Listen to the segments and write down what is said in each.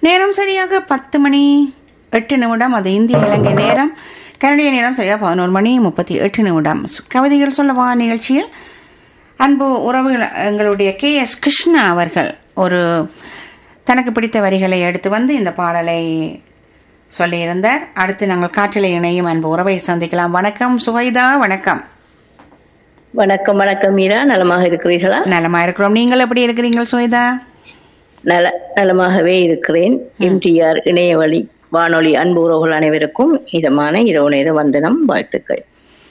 நேரம் சரியாக பத்து மணி எட்டு நிமிடம் அது இந்திய இலங்கை நேரம் கனடிய நேரம் சரியாக பதினோரு மணி முப்பத்தி எட்டு நிமிடம் சு- கவிதைகள் சொல்லவா நிகழ்ச்சியில் அன்பு உறவுகள் எங்களுடைய கே எஸ் கிருஷ்ணா அவர்கள் ஒரு தனக்கு பிடித்த வரிகளை எடுத்து வந்து இந்த பாடலை சொல்லியிருந்தார் அடுத்து நாங்கள் காற்றிலை இணையும் அன்பு உறவை சந்திக்கலாம் வணக்கம் சுவைதா வணக்கம் வணக்கம் வணக்கம் மீரா நலமாக இருக்கிறீர்களா நலமா இருக்கிறோம் நீங்கள் எப்படி இருக்கிறீங்க சுவைதா நல நலமாகவே இருக்கிறேன் எம்டிஆர் இணையவழி வானொலி அன்பு உறவுகள் அனைவருக்கும் இதமான இரவு நேர வந்தனம் வாழ்த்துக்கள்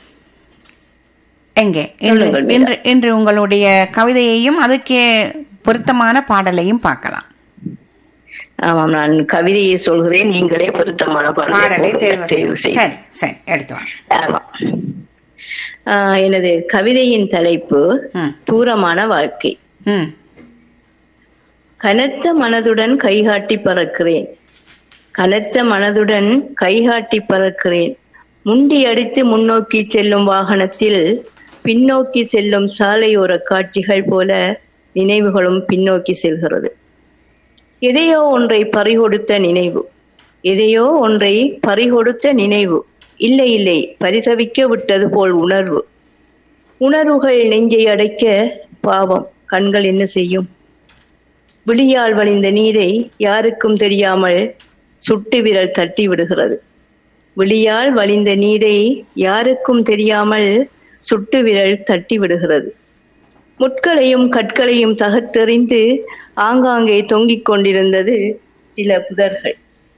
எங்கே இன்று சொல்லுங்கள், மீரா. இன்று இன்று உங்களுடைய கவிதையையும் அதுக்கே பொருத்தமான பாடலையும் பார்க்கலாம் ஆமாம் நான் கவிதையை சொல்கிறேன் நீங்களே பொருத்தமான பாடலை பாடலை தேர்வு தேர்வு செய்யும் செய்ய சரி சரி எடுத்து வாங்க ஆமா ஆஹ் எனது கவிதையின் தலைப்பு ம் தூரமான வாழ்க்கை ம் கனத்த மனதுடன் கைகாட்டி பறக்கிறேன் கனத்த மனதுடன் கைகாட்டி பறக்கிறேன் முண்டி அடித்து முன்னோக்கி செல்லும் வாகனத்தில் பின்னோக்கி செல்லும் சாலையோர காட்சிகள் போல நினைவுகளும் பின்னோக்கி செல்கிறது எதையோ ஒன்றை பறிகொடுத்த நினைவு எதையோ ஒன்றை பறிகொடுத்த நினைவு இல்லை இல்லை பரிதவிக்க விட்டது போல் உணர்வு உணர்வுகள் நெஞ்சை அடைக்க பாவம் கண்கள் என்ன செய்யும் விழியால் வழிந்த நீரை யாருக்கும் தெரியாமல் சுட்டு விரல் தட்டி விடுகிறது விழியால் வழிந்த நீரை யாருக்கும் தெரியாமல் சுட்டு விரல் தட்டி விடுகிறது முட்களையும் கற்களையும் தகர்த்தெறிந்து ஆங்காங்கே தொங்கிக் கொண்டிருந்தது சில புதர்கள்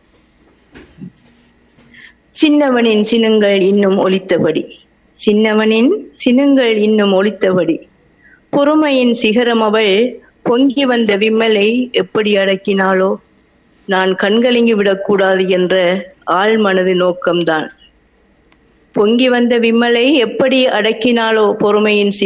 சின்னவனின் சினங்கள் இன்னும் ஒலித்தபடி சின்னவனின் சினங்கள் இன்னும் ஒலித்தபடி பொறுமையின் சிகரம் அவள் பொங்கி வந்த விம்மலை எப்படி அடக்கினாளோ நான் கண்கலங்கி விடக்கூடாது என்ற ஆழ் மனது நோக்கம்தான் பொங்கி வந்த விம்மலை எப்படி அடக்கினாளோ பொறுமையின்